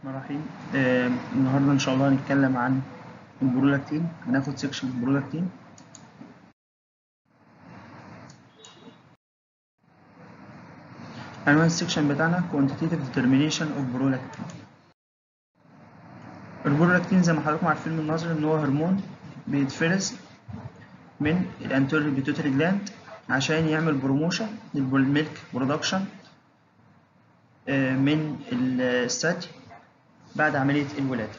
الرحمن الرحيم آه، النهارده ان شاء الله هنتكلم عن البرولاكتين هناخد سيكشن البرولاكتين عنوان السيكشن بتاعنا quantitative determination of prolactin البرولاكتين زي ما حضراتكم عارفين من النظر ان هو هرمون بيتفرز من الانتيريور بيتوتري جلاند عشان يعمل بروموشن للميلك برودكشن من الثدي بعد عملية الولادة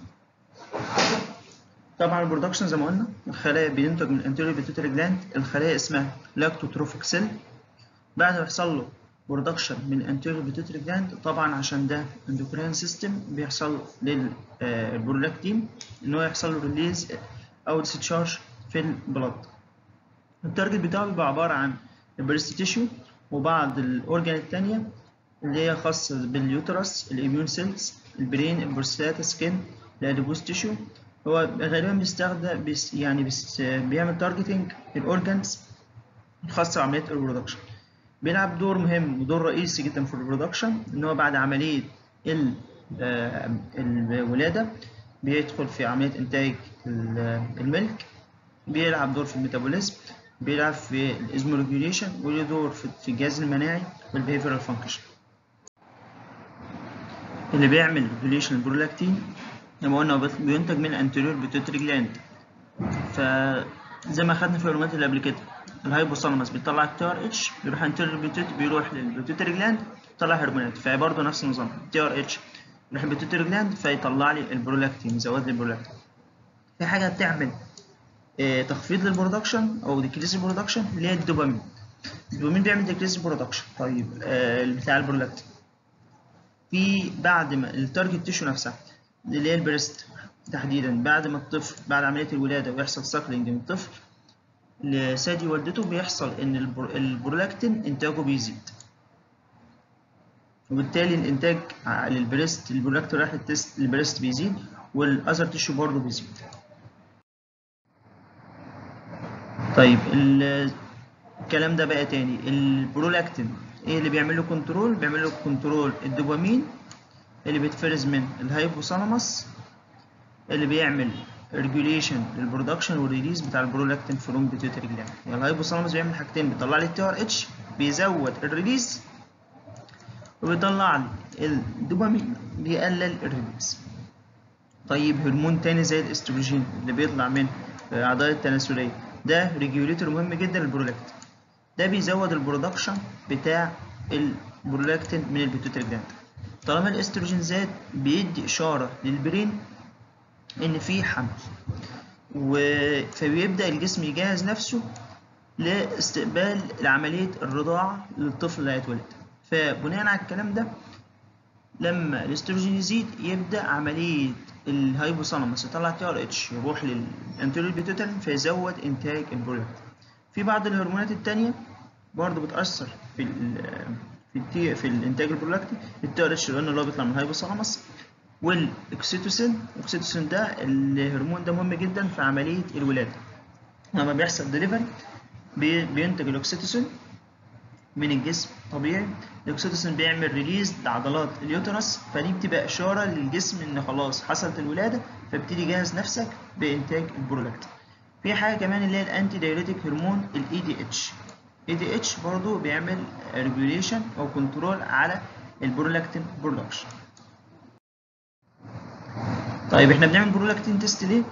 طبعا البرودكشن زي ما قلنا الخلايا بينتج من الانتيريور بيتوتري جلاند الخلايا اسمها لاكتوتروفيك سيل بعد ما يحصل له برودكشن من الانتيريور بيتوتري جلاند طبعا عشان ده اندوكرين سيستم بيحصل للبرولاكتين ان هو يحصل له ريليز او ديسشارج في البلد التارجت بتاعه بيبقى عبارة عن البريست تيشو وبعض الاورجان التانية اللي هي خاصة باليوترس الاميون سيلز البرين البروستاتا سكين الاديبوس تيشو هو غالبا بيستخدم بيس يعني بيس بيعمل تارجتنج الاورجانز الخاصة بعملية الريبرودكشن بيلعب دور مهم ودور رئيسي جدا في الريبرودكشن ان هو بعد عملية الولادة بيدخل في عملية انتاج الملك بيلعب دور في الميتابوليزم بيلعب في الازمو ريجوليشن وله دور في الجهاز المناعي والبيهيفيرال فانكشن اللي بيعمل ريجوليشن البرولاكتين زي ما قلنا بينتج من الانتيريور بيتوتري جلاند فزي ما خدنا في الهرمونات اللي قبل كده الهايبوثالاموس بيطلع التي ار اتش بيروح انتيريور بيتوتري بيروح للبيتوتري جلاند يطلع هرمونات فبرضه نفس النظام تي ار اتش يروح البيتوتري جلاند فيطلع لي البرولاكتين يزود لي البرولاكتين في حاجه بتعمل اه تخفيض للبرودكشن او ديكريز البرودكشن اللي هي الدوبامين الدوبامين بيعمل ديكريز البرودكشن طيب اه بتاع البرولاكتين في بعد ما التارجت تيشو نفسها اللي هي البريست تحديدا بعد ما الطفل بعد عمليه الولاده ويحصل ساكلينج من الطفل لثدي والدته بيحصل ان البرولاكتين انتاجه بيزيد وبالتالي الانتاج للبريست البرولاكتين رايح للتست البريست بيزيد والاذر تيشو برضه بيزيد طيب الكلام ده بقى تاني البرولاكتين ايه اللي بيعمل له كنترول بيعمل له كنترول الدوبامين اللي بيتفرز من الهايبوثالاموس اللي بيعمل ريجوليشن للبرودكشن والريليز بتاع البرولاكتين فروم بيتيوتري جلاند يعني الهايبوثالاموس بيعمل حاجتين بيطلع لي التي ار اتش بيزود الريليز وبيطلع لي الدوبامين بيقلل الريليز طيب هرمون تاني زي الاستروجين اللي بيطلع من الاعضاء التناسليه ده ريجوليتور مهم جدا للبرولاكتين ده بيزود البرودكشن بتاع البرولاكتين من البيتوتري جلاند طالما الاستروجين زاد بيدي اشاره للبرين ان في حمل و... فبيبدا الجسم يجهز نفسه لاستقبال عمليه الرضاعه للطفل اللي هيتولد فبناء على الكلام ده لما الاستروجين يزيد يبدا عمليه الهايبوثالاموس يطلع تي ار اتش يروح للانتيريور بيتوتري فيزود انتاج البرولاكتين في بعض الهرمونات التانية برضه بتأثر في ال في التي في الانتاج البرولاكتين التي ار اتش اللي هو بيطلع من الهايبوثالاموس والاكسيتوسين الاكسيتوسين ده الهرمون ده مهم جدا في عملية الولادة لما بيحصل ديليفري بي بينتج الاكسيتوسين من الجسم طبيعي الاكسيتوسين بيعمل ريليز لعضلات اليوترس فدي بتبقى اشاره للجسم ان خلاص حصلت الولاده فابتدي جهز نفسك بانتاج البرولاكتين في حاجه كمان اللي هي الانتي دايوريتيك هرمون الاي دي اتش اي دي اتش برضه بيعمل ريجوليشن او كنترول على البرولاكتين برودكشن طيب احنا بنعمل برولاكتين تيست ليه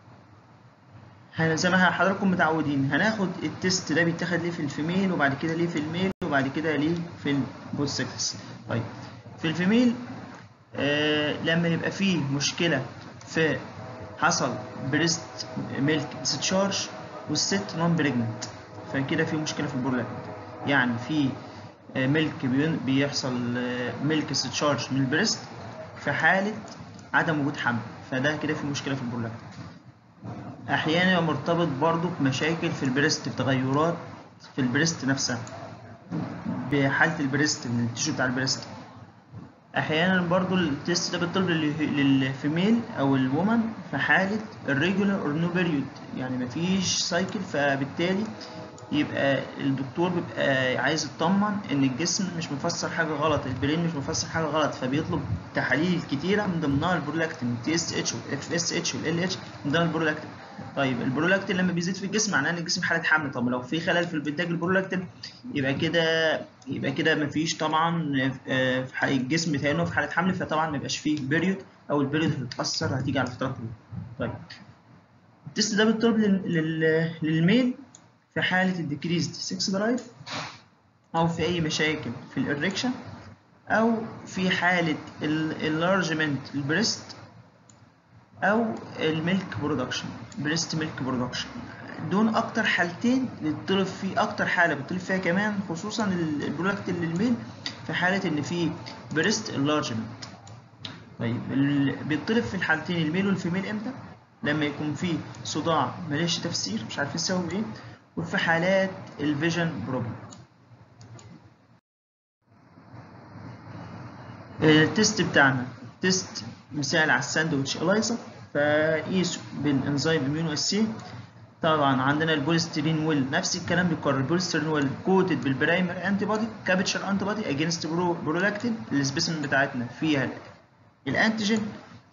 زي ما حضراتكم متعودين هناخد التيست ده بيتاخد ليه في الفيميل وبعد كده ليه في الميل وبعد كده ليه في البوست سكس طيب في الفيميل آه لما يبقى فيه مشكله في حصل بريست ميلك ديسشارج والست نون بريجننت فكده في مشكله في البرولاكتين يعني في آه ميلك بيحصل ميلك ديسشارج من البريست في حاله عدم وجود حمل فده كده في مشكله في البرولاكتين احيانا مرتبط برضو بمشاكل في البريست بتغيرات في البريست نفسها بحاله البريست من التيشو بتاع البريست احيانا برضو التيست ده بيطلب للفيميل او الومن في حاله الريجولار اور نو بيريود يعني مفيش سايكل فبالتالي يبقى الدكتور بيبقى عايز يطمن ان الجسم مش مفسر حاجه غلط البرين مش مفسر حاجه غلط فبيطلب تحاليل كتيره من ضمنها البرولاكتين التي اس اتش والاف اس اتش والال اتش من ضمن البرولاكتين طيب البرولاكتين لما بيزيد في الجسم معناه ان الجسم حاله حمل طب لو في خلل في انتاج البرولاكتين يبقى كده يبقى كده مفيش طبعا في الجسم بتاعه انه في حاله حمل فطبعا ما يبقاش فيه بيريود او البيريود هتتاثر هتيجي على فترات طويله طيب التست ده بيطلب لل... للميل في حالة الديكريزد 6 درايف أو في أي مشاكل في الإريكشن أو في حالة اللارجمنت البريست أو الميلك برودكشن بريست ميلك برودكشن دول أكتر حالتين بيطلب فيه أكتر حالة بيطلب فيها كمان خصوصا البرودكت للميل في حالة إن في بريست اللارجمنت طيب بيطلب في الحالتين الميل والفيميل إمتى؟ لما يكون في صداع ملهاش تفسير مش عارفين السبب ايه وفي حالات الفيجن بروبلم التست بتاعنا تيست مثال على الساندوتش الايزا فقيسه بالانزيم اميونو اس طبعا عندنا البوليسترين ويل نفس الكلام بيكرر البوليسترين ويل كوتد بالبرايمر انتي بودي كابتشر انتي بودي اجينست برو برولاكتين السبيسمن بتاعتنا فيها الانتيجين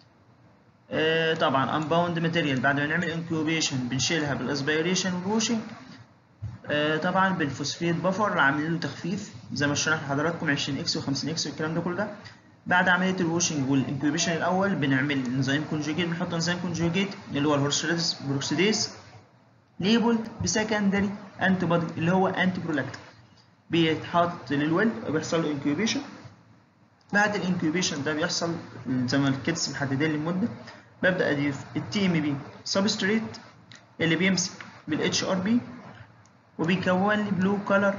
آه طبعا انباوند ماتيريال بعد ما نعمل انكيوبيشن بنشيلها بالاسبيريشن والوشنج آه طبعا بالفوسفيت بفر عاملين له تخفيف زي ما شرحت لحضراتكم 20 اكس و50 اكس والكلام ده كله ده بعد عمليه الوشنج والانكيوبيشن الاول بنعمل انزيم كونجوجيت بنحط انزيم كونجوجيت اللي هو الهورسوليدس بروكسيديز ليبلد بسكندري انتي بودي اللي هو انتي برولاكتين بيتحط للويل وبيحصل له انكيوبيشن بعد الانكيوبيشن ده بيحصل زي ما الكيتس محددين لي المده ببدا اضيف التي ام بي سبستريت اللي بيمسك بالاتش ار بي وبيكون لي بلو كولر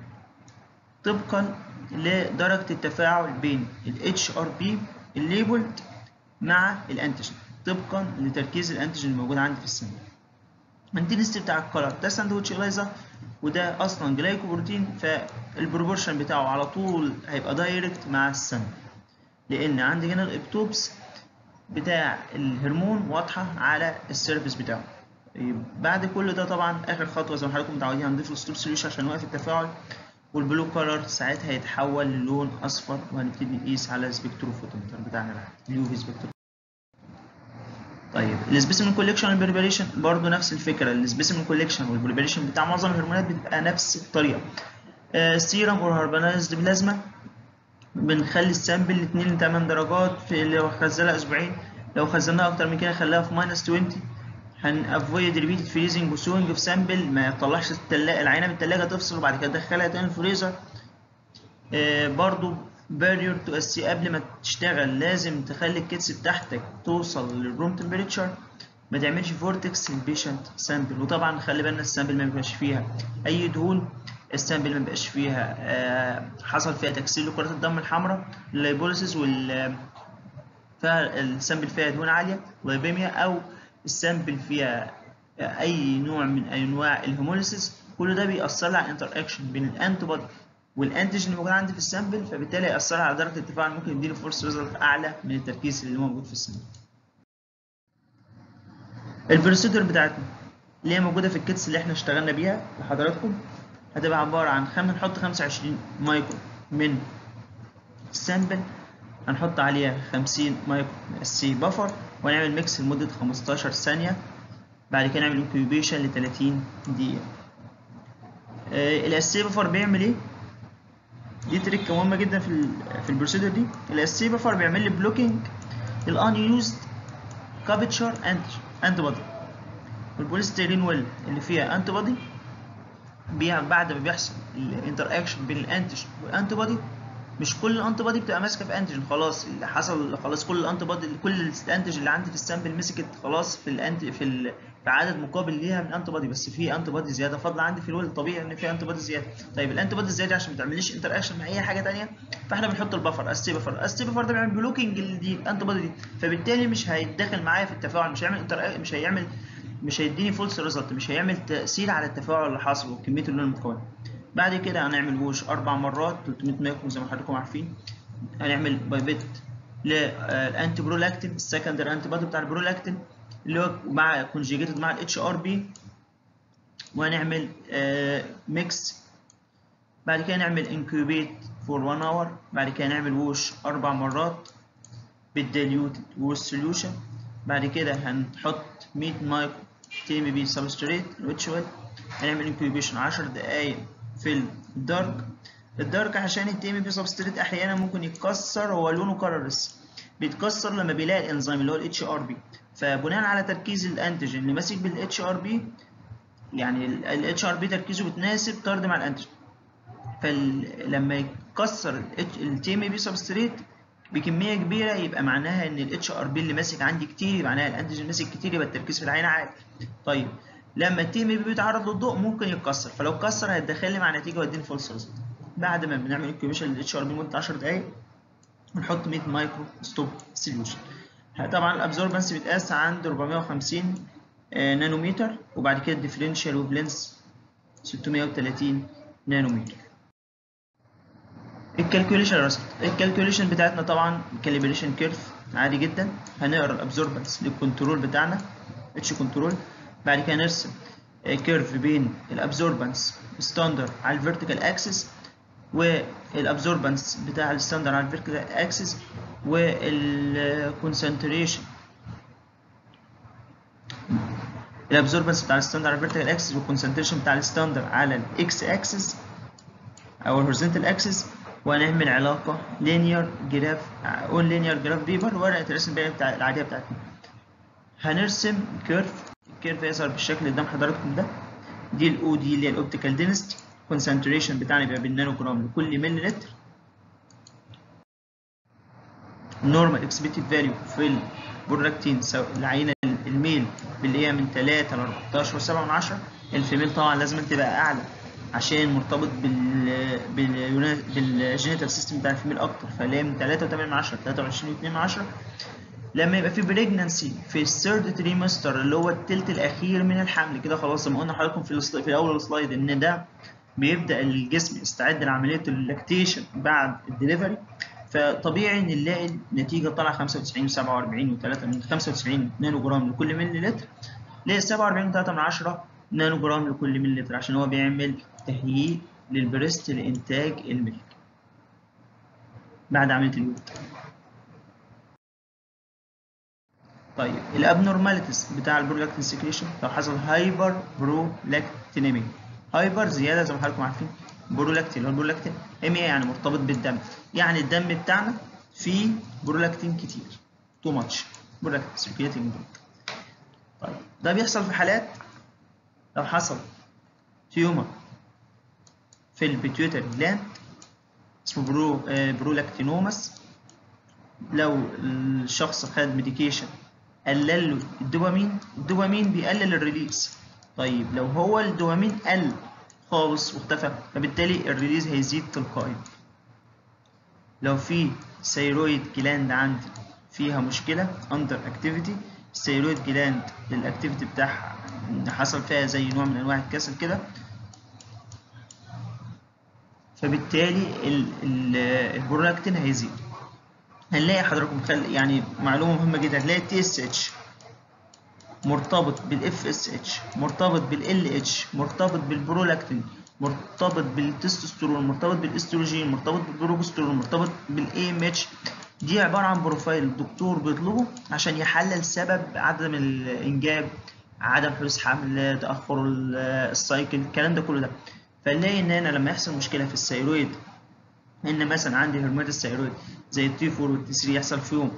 طبقا لدرجه التفاعل بين الاتش ار بي الليبلد مع الانتيجين طبقا لتركيز الانتيجين الموجود عندي في السن الانتنستي بتاع الكولر ده ساندوتش الايزا وده اصلا جلايكوبروتين فالبروبورشن بتاعه على طول هيبقى دايركت مع السن لان عندي هنا الابتوبس بتاع الهرمون واضحه على السيرفيس بتاعه بعد كل ده طبعا اخر خطوه زي ما حضراتكم متعودين هنضيف الستوب سوليوشن عشان نوقف التفاعل والبلو كولر ساعتها هيتحول للون اصفر وهنبتدي نقيس على سبكتروفوتومتر بتاعنا تحت اليو في سبكترو طيب السبيسيمن كوليكشن والبريباريشن برضه نفس الفكره السبيسيمن كوليكشن والبريباريشن بتاع معظم الهرمونات بتبقى نفس الطريقه سيرم اور هربانايزد بلازما بنخلي السامبل 2 ل 8 درجات في لو خزنها اسبوعين لو خزناها اكتر من كده خليها في ماينس 20 هنافويد ريبيتد فريزنج وسوينج في سامبل ما يطلعش التلاجة العينه من التلاجة تفصل وبعد كده تدخلها تاني الفريزر آه برضو بارير تو اس قبل ما تشتغل لازم تخلي الكيتس بتاعتك توصل للروم تمبريتشر ما تعملش فورتكس للبيشنت سامبل وطبعا خلي بالنا السامبل ما يبقاش فيها اي دهون السامبل ما يبقاش فيها آه حصل فيها تكسير لكرات الدم الحمراء اللايبوليسيس وال فالسامبل فيها دهون عاليه لايبيميا او السامبل فيها اي نوع من انواع الهيموليسيس كل ده بيأثر على الانتر اكشن بين الانتي بودي والانتيجين اللي موجود عندي في السامبل فبالتالي هيأثر على درجه التفاعل ممكن يديني فورس ريزلت اعلى من التركيز اللي موجود في السامبل. البروسيدور بتاعتنا اللي هي موجوده في الكيتس اللي احنا اشتغلنا بيها لحضراتكم هتبقى عباره عن خم... نحط 25 مايكرو من السامبل هنحط عليها 50 مايكرو سي بفر ونعمل ميكس لمده 15 ثانيه بعد كده نعمل انكيوبيشن ل 30 دقيقه. آه الاسي بفر بيعمل ايه؟ دي تريك مهمه جدا في ال في البروسيدور دي الاسي بفر بيعمل لي بلوكينج الان يوزد كابتشر انتي بودي والبوليستيرين ويل اللي فيها انتي بودي بعد ما بيحصل الانتر اكشن بين الانتيجين والانتي بودي مش كل الانتي بودي بتبقى ماسكه في انتيجين خلاص اللي حصل خلاص كل الانتي بودي كل الانتيجين اللي عندي في السامبل مسكت خلاص في الانتي في ال في عدد مقابل ليها من انتي بودي بس في انتي بودي زياده فضل عندي في الولد طبيعي ان في انتي بودي زياده طيب الانتي بودي الزياده عشان ما تعمليش انتر اكشن مع اي حاجه ثانيه فاحنا بنحط البفر اس تي بفر اس تي بفر ده بيعمل بلوكينج دي الانتي بودي دي فبالتالي مش هيتدخل معايا في التفاعل مش هيعمل انتر مش هيعمل مش هيديني فولس ريزلت مش هيعمل تاثير على التفاعل اللي حاصل وكميه اللون المتكون بعد كده هنعمل ووش اربع مرات 300 مايكرو زي ما حضراتكم عارفين هنعمل بايبت للانتي برولاكتين السكندري انتي بودي بتاع البرولاكتين اللي هو مع كونجيجيتد مع الاتش ار بي وهنعمل ميكس بعد كده نعمل انكوبيت فور 1 اور بعد كده نعمل ووش اربع مرات بالديليوتد ووش سوليوشن بعد كده هنحط 100 مايكرو تي ام بي سبستريت الاتش ويل هنعمل انكوبيشن 10 دقايق في الدارك الدارك عشان التي ام بي سبستريت احيانا ممكن يتكسر هو لونه كلرلس بيتكسر لما بيلاقي الانزيم اللي هو الاتش ار بي فبناء على تركيز الانتيجين اللي ماسك بالاتش ار بي يعني الاتش ار بي تركيزه بتناسب طرد مع الانتيجين فلما يتكسر التي ام بي سبستريت بكميه كبيره يبقى معناها ان الاتش ار بي اللي ماسك عندي كتير معناها الانتيجين ماسك كتير يبقى التركيز في العين عالي طيب لما التي ام بي بيتعرض للضوء ممكن يتكسر فلو اتكسر هيتدخل لي مع نتيجه ويديني فولس ريزلت بعد ما بنعمل انكيوبيشن للاتش ار بي لمده 10 دقائق ونحط 100 مايكرو ستوب سوليوشن طبعا الابزوربنس بيتقاس عند 450 نانومتر وبعد كده الديفرنشال وبلينس 630 نانومتر الكالكوليشن رسم الكالكوليشن بتاعتنا طبعا كاليبريشن كيرف عادي جدا هنقرا الابزوربنس للكنترول بتاعنا اتش كنترول بعد كده نرسم كيرف بين الابزوربنس ستاندر على الفيرتيكال اكسس والابزوربنس بتاع الستاندر على الفيرتيكال اكسس والكونسنتريشن الابزوربنس بتاع الستاندر على الفيرتيكال اكسس والكونسنتريشن بتاع الستاندر على الاكس اكسس او الهوريزونتال اكسس وهنعمل علاقه لينير جراف اون لينير جراف بيبر ورقه الرسم بقى بتاع العاديه بتاعتنا هنرسم كيرف الكيرف يظهر بالشكل اللي قدام حضراتكم ده دي الاو دي اللي هي الاوبتيكال دينستي الكونسنتريشن بتاعنا بيبقى بالنانو جرام لكل ملي لتر النورمال اكسبكتد فاليو في البرولاكتين العينه الميل اللي هي من 3 ل 14 و7 من 10 الفيميل طبعا لازم تبقى اعلى عشان مرتبط بال بال بالجينيتال سيستم بتاع الفيميل اكتر فاللي هي من 3 و8 من 10 23 و2 من 10 لما يبقى في بريجنانسي في الثيرد تريمستر اللي هو التلت الاخير من الحمل كده خلاص زي ما قلنا لحضراتكم في في اول السلايد ان ده بيبدا الجسم يستعد لعمليه اللاكتيشن بعد الدليفري فطبيعي ان نلاقي النتيجه طالعه 95 و47 و3 من 95 نانو جرام لكل ملي لتر ل 47 و3 من 10 نانو جرام لكل ملي لتر عشان هو بيعمل تهيئ للبريست لانتاج الملك بعد عمليه اليود طيب الابنورماليتيز بتاع البرولاكتين سكريشن لو حصل هايبر برولاكتينيميا هايبر زياده زي ما حضراتكم عارفين برولاكتين اللي هو البرولاكتين ام يعني مرتبط بالدم يعني الدم بتاعنا فيه برولاكتين كتير تو ماتش برولاكتين سيركيليتنج طيب ده بيحصل في حالات لو حصل تيومر في البيتيوتري جلاند اسمه برو برولاكتينوماس لو الشخص خد ميديكيشن قلل له الدوبامين الدوبامين بيقلل الريليز طيب لو هو الدوبامين قل خالص واختفى فبالتالي الريليز هيزيد تلقائي لو في ثيرويد جلاند عندي فيها مشكله اندر اكتيفيتي الثيرويد جلاند الاكتيفيتي بتاعها حصل فيها زي نوع من انواع الكسل كده فبالتالي البرولاكتين هيزيد هنلاقي حضراتكم خل... يعني معلومه مهمه جدا هنلاقي التي اس اتش مرتبط بالاف اس اتش مرتبط بالال اتش مرتبط بالبرولاكتين مرتبط بالتستوستيرون مرتبط بالاستروجين مرتبط بالبروجسترون مرتبط بالاي ام اتش دي عباره عن بروفايل الدكتور بيطلبه عشان يحلل سبب عدم الانجاب عدم حدوث حمل تاخر السايكل الكلام ده كله ده فنلاقي ان انا لما يحصل مشكله في الثيرويد ان مثلا عندي هرمونات الثيرويد زي التي 4 والتي 3 يحصل فيهم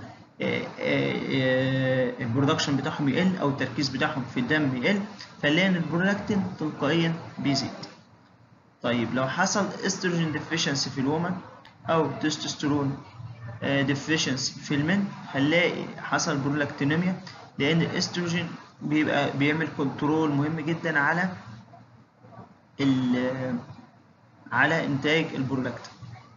البرودكشن بتاعهم يقل او التركيز بتاعهم في الدم يقل فنلاقي ان البرولاكتين تلقائيا بيزيد طيب لو حصل استروجين ديفيشنسي في الومن او تستوستيرون ديفيشنسي في المن هنلاقي حصل برولاكتينيميا لان الاستروجين بيبقى بيعمل كنترول مهم جدا على على انتاج البرولاكتين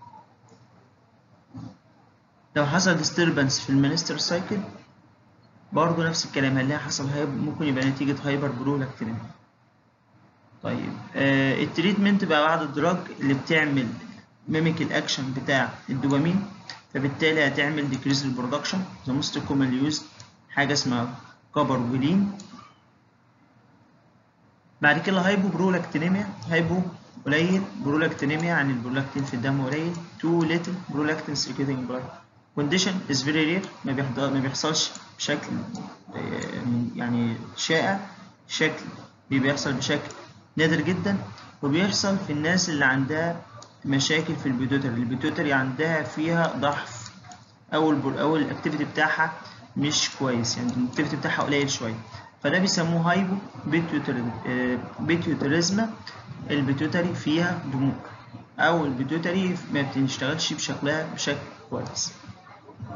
لو حصل disturbance في المنستر سايكل برضه نفس الكلام هنلاقي حصل هايب ممكن يبقى نتيجة هايبر برولاكتينيميا طيب آه التريتمنت بقى بعد الدراج اللي بتعمل ميميك الاكشن بتاع الدوبامين فبالتالي هتعمل ديكريز البرودكشن ذا موست كومنلي يوزد حاجة اسمها كبر ولين بعد كده هايبو برولاكتينيميا هايبو قليل برولاكتينيميا يعني البرولاكتين في الدم قليل تو ليتل برولاكتين سيركيتنج بلاد كونديشن از فيري رير ما بيحضر ما بيحصلش بشكل يعني شائع شكل بيحصل بشكل نادر جدا وبيحصل في الناس اللي عندها مشاكل في البيتوتري البيتوتري عندها فيها ضعف او البر او الاكتيفيتي بتاعها مش كويس يعني الاكتيفيتي بتاعها قليل شويه فده بيسموه هايبو بيتيوتريزما البيتوتري فيها دموع او البيتوتري ما بتشتغلش بشكلها بشكل كويس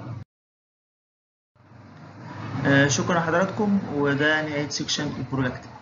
آه شكرا لحضراتكم وده نهايه سيكشن البرولاكتين